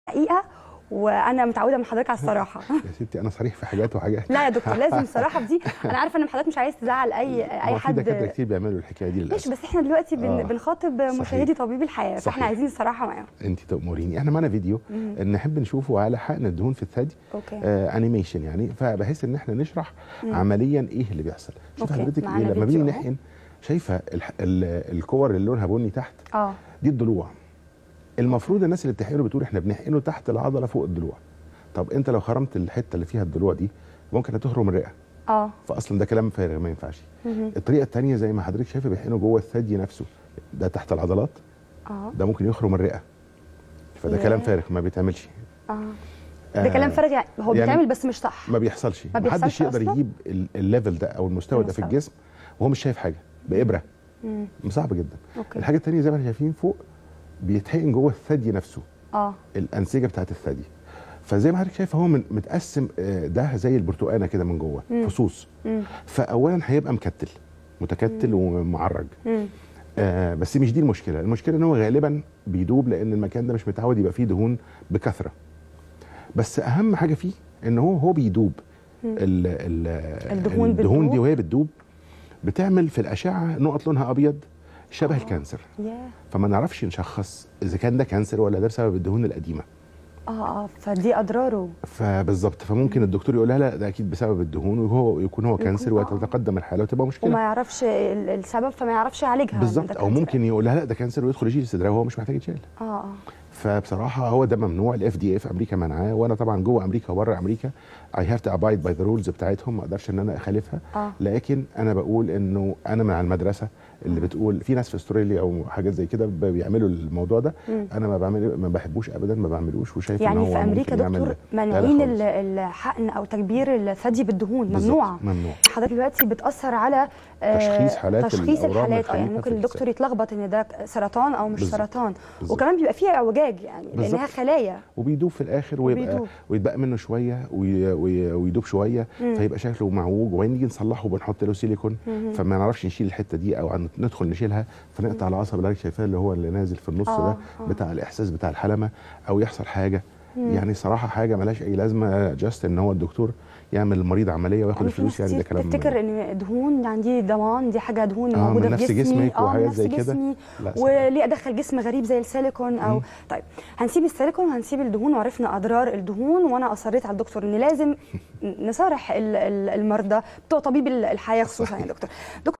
حقيقه وانا متعوده من حضرتك على الصراحه يا ستي انا صريح في حاجات وحاجات لا يا دكتور لازم الصراحه في دي انا عارفه ان حضرتك مش عايز تزعل اي ما اي هو في دكاتره حد كتير بيعملوا الحكايه دي ماشي للاسف بس احنا دلوقتي بن... آه. بنخاطب صحيح. مشاهدي طبيب الحياه فاحنا صحيح. عايزين الصراحه معاهم انت تامريني احنا معانا فيديو نحب نشوفه على حقن الدهون في الثدي اوكي آه انيميشن يعني فبحيث ان احنا نشرح عمليا ايه اللي بيحصل شوف أوكي، حضرتك ايه معانا لما فيديو بنيجي أهو. نحقن شايفه الح- ال- الكور اللي لونها بني تحت اه دي الضلوع المفروض الناس اللي بتحقنه بتقول احنا بنحقنه تحت العضله فوق الضلوع طب انت لو خرمت الحته اللي فيها الضلوع دي ممكن هتخرم الرئه اه فاصلا ده كلام فارغ ما ينفعش مهم. الطريقه الثانيه زي ما حضرتك شايفه بيحقنوا جوه الثدي نفسه ده تحت العضلات اه ده ممكن يخرم الرئه فده ياه. كلام فارغ ما بيتعملش اه ده آه، كلام فارغ يعني هو يعني بيتعمل بس مش صح ما بيحصلش ما محدش بيحصلش يقدر أصلاً؟ يجيب ال- الليفل ده او المستوى ده في المستوى. الجسم وهو مش شايف حاجه بابره مم. صعب جدا اوكي الحاجه الثانيه زي ما احنا شايفين فوق بيتحقن جوه الثدي نفسه اه الانسجه بتاعت الثدي فزي ما حضرتك شايفه هو من- متقسم آه، ده زي البرتقانه كده من جوه مم. فصوص مم. فاولا هيبقى مكتل متكتل ومعرج مم. آه بس مش دي المشكله المشكله ان هو غالبا بيدوب لان المكان ده مش متعود يبقى فيه دهون بكثره بس اهم حاجه فيه ان هو هو بيدوب مم. ال ال الدهون الدهون دي بتدوب؟ وهي بتدوب بتعمل في الاشعه نقط لونها ابيض شبه آه. الكانسر ياه فما نعرفش نشخص اذا كان ده كانسر ولا ده بسبب الدهون القديمه اه اه فدي اضراره فبالظبط فممكن الدكتور يقول لها لا ده اكيد بسبب الدهون وهو يكون هو يكون- كانسر آه. وتتقدم الحاله وتبقى مشكله وما يعرفش ال- السبب فما يعرفش يعالجها بالظبط ده او كانسر. ممكن يقول لها لا ده كانسر ويدخل يشيل صدرها وهو مش محتاج يتشال اه اه فبصراحه هو ده ممنوع الاف دي اي في امريكا منعاه وانا طبعا جوه امريكا وبره امريكا اي هاف تو ابايد باي ذا رولز بتاعتهم ما اقدرش ان انا اخالفها اه لكن انا بقول انه انا من على المدرسه اللي بتقول في ناس في استراليا او حاجات زي كده ب- بيعملوا الموضوع ده مم. انا ما بعمل ما بحبوش ابدا ما بعملوش وشايف ان يعني هو في امريكا ممكن يعمل دكتور لا، لا مانعين خالص. ال- الحقن او تكبير الثدي بالدهون بالظبط، ممنوع ممنوع حضرتك دلوقتي بتاثر على آه، تشخيص حالات تشخيص الأورام الحالات اه يعني الخليفة ممكن في الدكتور الجسم. يتلخبط ان ده سرطان او مش بالظبط، سرطان بالظبط. وكمان بيبقى فيه اعوجاج يعني لانها بالظبط. خلايا وبيدوب في الاخر ويبقى وبيدوب. ويتبقى منه شويه وي- وي- ويدوب شويه مم. فيبقى شكله معوج وبعدين نيجي نصلحه بنحط له سيليكون مهم. فما نعرفش نشيل الحته دي او عن- ندخل نشيلها فنقطع العصب اللي حضرتك شايفاه اللي هو اللي نازل في النص آه، ده آه. بتاع الاحساس بتاع الحلمه او يحصل حاجه مم. يعني صراحه حاجه ملهاش اي لازمه جاست ان هو الدكتور يعمل المريض عمليه وياخد يعني في ناس الفلوس يعني ده كتير كلام تفتكر ان دهون عندي ضمان دي حاجه دهون آه، من موجوده نفس في جسمي جسمك اه من وحاجات نفس زي كده. جسمي لا، صحيح. وليه ادخل جسم غريب زي السيليكون او مم. طيب هنسيب السيليكون وهنسيب الدهون وعرفنا اضرار الدهون وانا اصريت على الدكتور ان لازم نصارح ال- ال- المرضى بتوع طبيب الحياه خصوصا يا دكتور دكتور